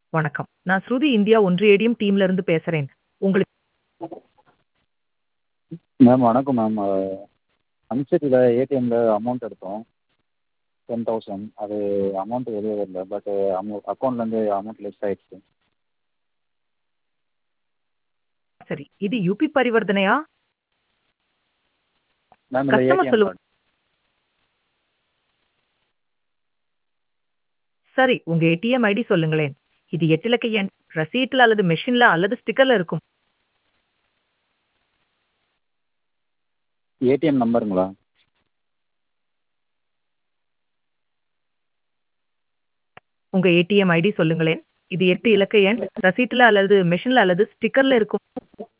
வணக்கம். நான் ஸ்ருதி இந்தியா ஒன்றியடியும் டீம்ல இருந்து பேசுறேன். உங்களுக்கு மேம் வணக்கம் மேம். அ அன்செட்டில் ஏடிஎம்ல அமௌண்ட் எடுத்தோம். 10,000 அது அமௌண்ட் வெளிய வரல. பட் அமௌ அக்கவுண்ட்லேருந்து அமௌண்ட் லெஸ் ஆயிடுச்சு. சரி. இது யுபி பரிவர்த்தனையா? மேம் இது கஸ்டமர் ஏடிஎம் சொல்லு கார்டு. சரி. உங்க ஏடிஎம் ஐடி சொல்லுங்களேன். இது 8 இலக்க எண். ரசீட்ல அல்லது மெஷின்ல அல்லது ஸ்டிக்கர்ல இருக்கும். ஏடிஎம் நம்பருங்களா? உங்க ஏடிஎம் ஐடி சொல்லுங்களேன். இது 8 இலக்க எண். ரசீட்ல அல்லது மெஷின்ல அல்லது ஸ்டிக்கர்ல இருக்கும்.